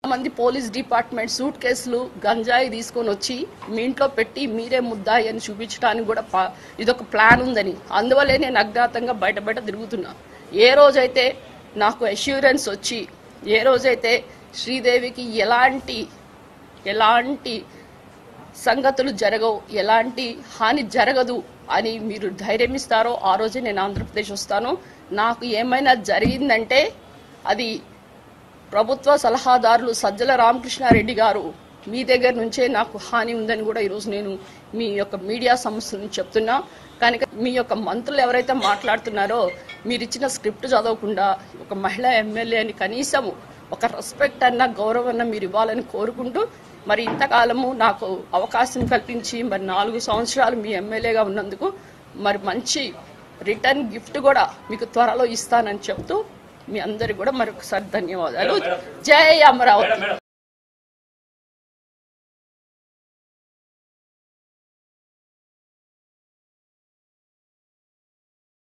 మంది police department suit కేసులు గంజాయి తీసుకొని వచ్చి మీ ఇంట్లో పెట్టి మీరే ముద్దాయి అని చూపించడానికి కూడా పా- ఇదొక ప్లాన్ ఉందని అందువల్లే నేను అజ్ఞాతంగా బయట బయట తిరుగుతున్నా ఏ రోజైతే నాకు అష్యూరెన్స్ వచ్చి ఏ రోజైతే శ్రీదేవికి ఎలాంటి ఎలాంటి సంగతులు జరగవు ఎలాంటి హాని జరగదు అని మీరు ధైర్యం ఇస్తారో ఆ రోజే నేను ఆంధ్రప్రదేశ్ వస్తాను నాకు ఏమైనా జరిగిందంటే అది ప్రభుత్వ సలహాదారులు సజ్జల రామకృష్ణారెడ్డి గారు మీ దగ్గర నుంచే నాకు హాని ఉందని కూడా ఈరోజు నేను మీ యొక్క మీడియా సంస్థ నుంచి చెప్తున్నా కనుక మీ యొక్క మంత్రులు ఎవరైతే మాట్లాడుతున్నారో మీరు ఇచ్చిన స్క్రిప్ట్ చదవకుండా ఒక మహిళా ఎమ్మెల్యే అని కనీసం ఒక రెస్పెక్ట్ అన్న గౌరవం అన్న మీరు ఇవ్వాలని కోరుకుంటూ మరి ఇంతకాలము నాకు అవకాశం కల్పించి మరి నాలుగు సంవత్సరాలు మీ ఎమ్మెల్యేగా ఉన్నందుకు మరి మంచి రిటర్న్ గిఫ్ట్ కూడా మీకు త్వరలో ఇస్తానని చెప్తూ మీ అందరికి కూడా మరొకసారి ధన్యవాదాలు జై అమరావతి